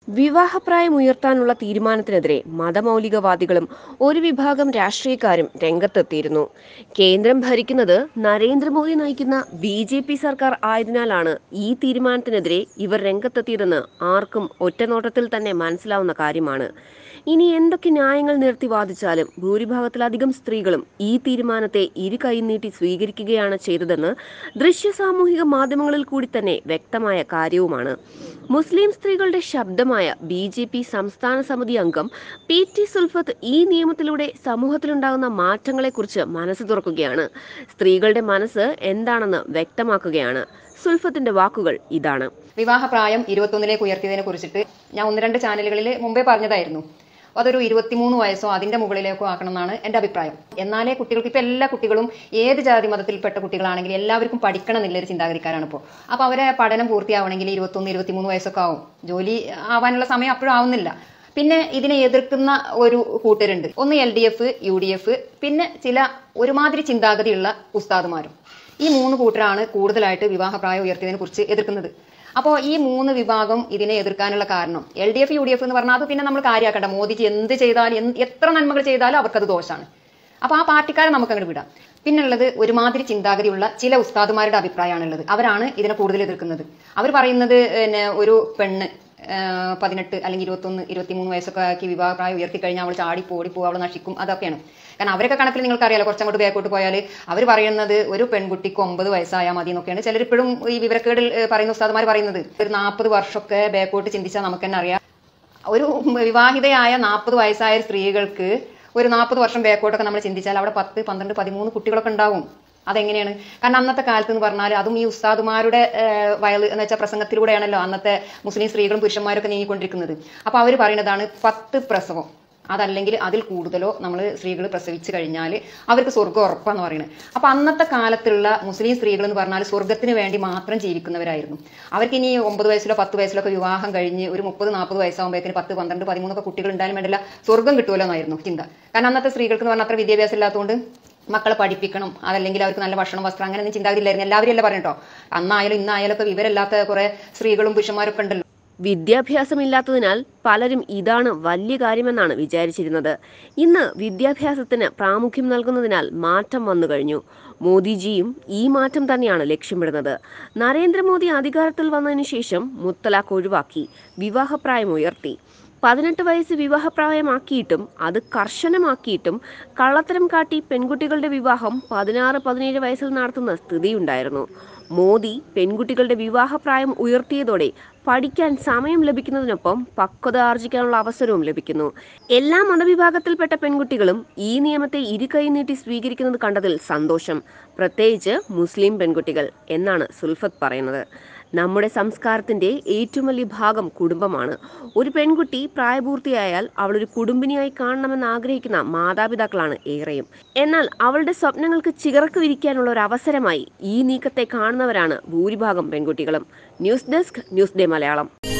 വിവാഹപ്രായം ഉയർത്താനുള്ള തീരുമാനത്തിനെതിരെ മതമൗലികവാദികളും ഒരു വിഭാഗം രാഷ്ട്രീയക്കാരും രംഗത്തെത്തിയിരുന്നു കേന്ദ്രം ഭരിക്കുന്നത് നരേന്ദ്രമോദി നയിക്കുന്ന ബി ജെ പി സർക്കാർ ആയതിനാലാണ് ഈ തീരുമാനത്തിനെതിരെ ഇവർ രംഗത്തെത്തിയതെന്ന് ആർക്കും ഒറ്റനോട്ടത്തിൽ തന്നെ മനസ്സിലാവുന്ന കാര്യമാണ് ഇനി എന്തൊക്കെ ന്യായങ്ങൾ നിർത്തി വാദിച്ചാലും ഭൂരിഭാഗത്തിലധികം സ്ത്രീകളും ഈ തീരുമാനത്തെ ഇരു കൈ നീട്ടി സ്വീകരിക്കുകയാണ് ചെയ്തതെന്ന് ദൃശ്യ സാമൂഹിക മാധ്യമങ്ങളിൽ കൂടി തന്നെ വ്യക്തമായ കാര്യവുമാണ് മുസ്ലിം സ്ത്രീകളുടെ ശബ്ദമായ ബി ജെ പി സംസ്ഥാന സമിതി അംഗം പി ടി സുൽഫത്ത് ഈ നിയമത്തിലൂടെ സമൂഹത്തിലുണ്ടാകുന്ന മാറ്റങ്ങളെക്കുറിച്ച് മനസ്സ് തുറക്കുകയാണ് സ്ത്രീകളുടെ മനസ്സ് എന്താണെന്ന് വ്യക്തമാക്കുകയാണ് സുൽഫത്തിന്റെ വാക്കുകൾ ഇതാണ് വിവാഹപ്രായം ഇരുപത്തൊന്നിലേക്ക് ഉയർത്തിയതിനെ കുറിച്ചിട്ട് ഞാൻ ഒന്ന് രണ്ട് ചാനലുകളിൽ മുമ്പേ പറഞ്ഞതായിരുന്നു അതൊരു ഇരുപത്തിമൂന്ന് വയസ്സോ അതിന്റെ മുകളിലേക്കോ ആക്കണം എന്നാണ് എൻ്റെ അഭിപ്രായം എന്നാലേ കുട്ടികൾക്ക് ഇപ്പൊ എല്ലാ കുട്ടികളും ഏത് ജാതി മതത്തിൽപ്പെട്ട കുട്ടികളാണെങ്കിലും എല്ലാവർക്കും പഠിക്കണം എന്നുള്ളൊരു ചിന്താഗതിക്കാരാണ് ഇപ്പോൾ അപ്പോൾ അവരെ പഠനം പൂർത്തിയാവണമെങ്കിൽ ഇരുപത്തൊന്ന് ഇരുപത്തിമൂന്ന് വയസ്സൊക്കെ ആവും ജോലി ആവാനുള്ള സമയം അപ്പോഴും ആവുന്നില്ല പിന്നെ ഇതിനെ എതിർക്കുന്ന ഒരു കൂട്ടരുണ്ട് ഒന്ന് L D F U D F പിന്നെ ചില ഒരുമാതിരി ചിന്താഗതിയുള്ള ഉസ്താദുമാരും ഈ മൂന്ന് കൂട്ടരാണ് കൂടുതലായിട്ട് വിവാഹപ്രായം ഉയർത്തിയതിനെ കുറിച്ച് എതിർക്കുന്നത് അപ്പോൾ ഈ മൂന്ന് വിഭാഗം ഇതിനെ എതിർക്കാനുള്ള കാരണം L D F U D F എന്ന് പറഞ്ഞാൽ അത് പിന്നെ നമ്മൾ കാര്യമാക്കണ്ട മോദിജി എന്ത് ചെയ്താലും എന്ത് എത്ര നന്മകൾ ചെയ്താലും അവർക്കത് ദോഷമാണ് അപ്പോൾ ആ പാർട്ടിക്കാരെ നമുക്ക് അങ്ങോട്ട് വിടാം പിന്നുള്ളത് ഒരുമാതിരി ചിന്താഗതിയുള്ള ചില ഉസ്താദുമാരുടെ അഭിപ്രായമാണുള്ളത് അവരാണ് ഇതിനെ കൂടുതൽ എതിർക്കുന്നത് അവർ പറയുന്നത് പിന്നെ ഒരു പെണ്ണ് ആഹ് പതിനെട്ട് അല്ലെങ്കിൽ ഇരുപത്തൊന്ന് ഇരുപത്തിമൂന്ന് വയസ്സൊക്കെ ആക്കി വിവാഹപ്രായം ഉയർത്തി കഴിഞ്ഞാൽ അവൾ ചാടിപ്പോ ഓടിപ്പോ അവൾ നശിക്കും അതൊക്കെയാണ് കാരണം അവരൊക്കെ കണക്കിൽ നിങ്ങൾക്കറിയാലോ കുറച്ചങ്ങോട്ട് ബാക്കോട്ട് പോയാൽ അവർ പറയുന്നത് ഒരു പെൺകുട്ടിക്ക് ഒമ്പത് വയസ്സായാൽ മതി എന്നൊക്കെയാണ് ചിലരിപ്പോഴും ഈ വിവരക്കേടിൽ ഏഹ് പറയുന്ന ഉസ്താദുമാർ പറയുന്നത് ഒരു നാൽപ്പത് വർഷമൊക്കെ ബാക്കോട്ട് ചിന്തിച്ചാൽ നമുക്ക് തന്നെ അറിയാം ഒരു വിവാഹിതയായ നാൽപ്പത് വയസ്സായ സ്ത്രീകൾക്ക് ഒരു നാൽപ്പത് വർഷം ബാക്കോട്ടൊക്കെ നമ്മൾ ചിന്തിച്ചാൽ അവിടെ പത്ത് പന്ത്രണ്ട് പതിമൂന്ന് കുട്ടികളൊക്കെ ഉണ്ടാവും അതെങ്ങനെയാണ് കാരണം അന്നത്തെ കാലത്ത് എന്ന് പറഞ്ഞാൽ അതും ഈ ഉസ്താദുമാരുടെ ഏഹ്, വയല് എന്ന് വെച്ചാൽ പ്രസംഗത്തിലൂടെയാണല്ലോ അന്നത്തെ മുസ്ലിം സ്ത്രീകളും പുരുഷന്മാരൊക്കെ നീങ്ങിക്കൊണ്ടിരിക്കുന്നത് അപ്പോൾ അവർ പറയുന്നതാണ് പത്ത് പ്രസവം അതല്ലെങ്കിൽ അതിൽ കൂടുതലോ നമ്മൾ സ്ത്രീകൾ പ്രസവിച്ചു കഴിഞ്ഞാൽ അവർക്ക് സ്വർഗ്ഗം ഉറപ്പാന്ന് പറയുന്നത് അപ്പോൾ അന്നത്തെ കാലത്തുള്ള മുസ്ലിം സ്ത്രീകൾ എന്ന് പറഞ്ഞാൽ സ്വർഗ്ഗത്തിന് വേണ്ടി മാത്രം ജീവിക്കുന്നവരായിരുന്നു അവർക്ക് ഇനി ഒമ്പത് വയസ്സിലോ പത്ത് വയസ്സിലോ ഒക്കെ വിവാഹം കഴിഞ്ഞ് ഒരു മുപ്പത് നാൽപ്പത് വയസ്സാകുമ്പോഴത്തേന് പത്ത് പന്ത്രണ്ട് പതിമൂന്നൊക്കെ കുട്ടികൾ ഉണ്ടായാലും വേണ്ടില്ല സ്വർഗ്ഗം കിട്ടുമല്ലോ എന്നായിരുന്നു ചിന്ത കാരണം അന്നത്തെ സ്ത്രീകൾക്ക് എന്ന് പറഞ്ഞാൽ അത്ര വിദ്യാഭ്യാസം ഇല്ലാത്തതുകൊണ്ട് മക്കളെ പഠിപ്പിക്കണം അതല്ലെങ്കിൽ അവർക്ക് നല്ല ഭക്ഷണം വസ്ത്രം അങ്ങനെ ഒന്നും ചിന്താഗതിയില്ലായിരുന്നു എല്ലാവരും അല്ല പറഞ്ഞിട്ടോ അന്നായാലും ഇന്നായാലും ഒക്കെ വിവരമില്ലാത്ത കുറെ സ്ത്രീകളും പുരുഷന്മാരൊക്കെ ഉണ്ടല്ലോ വിദ്യാഭ്യാസമില്ലാത്തതിനാൽ പലരും ഇതാണ് വലിയ കാര്യമെന്നാണ് വിചാരിച്ചിരുന്നത് ഇന്ന് വിദ്യാഭ്യാസത്തിന് പ്രാമുഖ്യം നൽകുന്നതിനാൽ മാറ്റം വന്നു കഴിഞ്ഞു മോദിജിയും ഈ മാറ്റം തന്നെയാണ് ലക്ഷ്യമിടുന്നത് നരേന്ദ്രമോദി അധികാരത്തിൽ വന്നതിനു ശേഷം മുത്തലാഖ് ഒഴിവാക്കി വിവാഹപ്രായം ഉയർത്തി പതിനെട്ട് വയസ്സ് വിവാഹപ്രായമാക്കിയിട്ടും അത് കർശനമാക്കിയിട്ടും കള്ളത്തരം കാട്ടി പെൺകുട്ടികളുടെ വിവാഹം പതിനാറ് പതിനേഴ് വയസ്സിൽ നടത്തുന്ന സ്ഥിതിയുണ്ടായിരുന്നു മോദി പെൺകുട്ടികളുടെ വിവാഹപ്രായം ഉയർത്തിയതോടെ പഠിക്കാൻ സമയം ലഭിക്കുന്നതിനൊപ്പം പക്വത ആർജിക്കാനുള്ള അവസരവും ലഭിക്കുന്നു എല്ലാ മതവിഭാഗത്തിൽപ്പെട്ട പെൺകുട്ടികളും ഈ നിയമത്തെ ഇരു കൈ നീട്ടി സ്വീകരിക്കുന്നത് കണ്ടതിൽ സന്തോഷം പ്രത്യേകിച്ച് മുസ്ലിം പെൺകുട്ടികൾ എന്നാണ് സുൽഫത്ത് പറയുന്നത് നമ്മുടെ സംസ്കാരത്തിന്റെ ഏറ്റവും വലിയ ഭാഗം കുടുംബമാണ് ഒരു പെൺകുട്ടി പ്രായപൂർത്തിയായാൽ അവൾ ഒരു കുടുംബിനിയായി കാണണമെന്ന് ആഗ്രഹിക്കുന്ന മാതാപിതാക്കളാണ് ഏറെയും എന്നാൽ അവളുടെ സ്വപ്നങ്ങൾക്ക് ചിറക്ക് വിരിക്കാനുള്ള ഒരു അവസരമായി ഈ നീക്കത്തെ കാണുന്നവരാണ് ഭൂരിഭാഗം പെൺകുട്ടികളും news desk news day Malayalam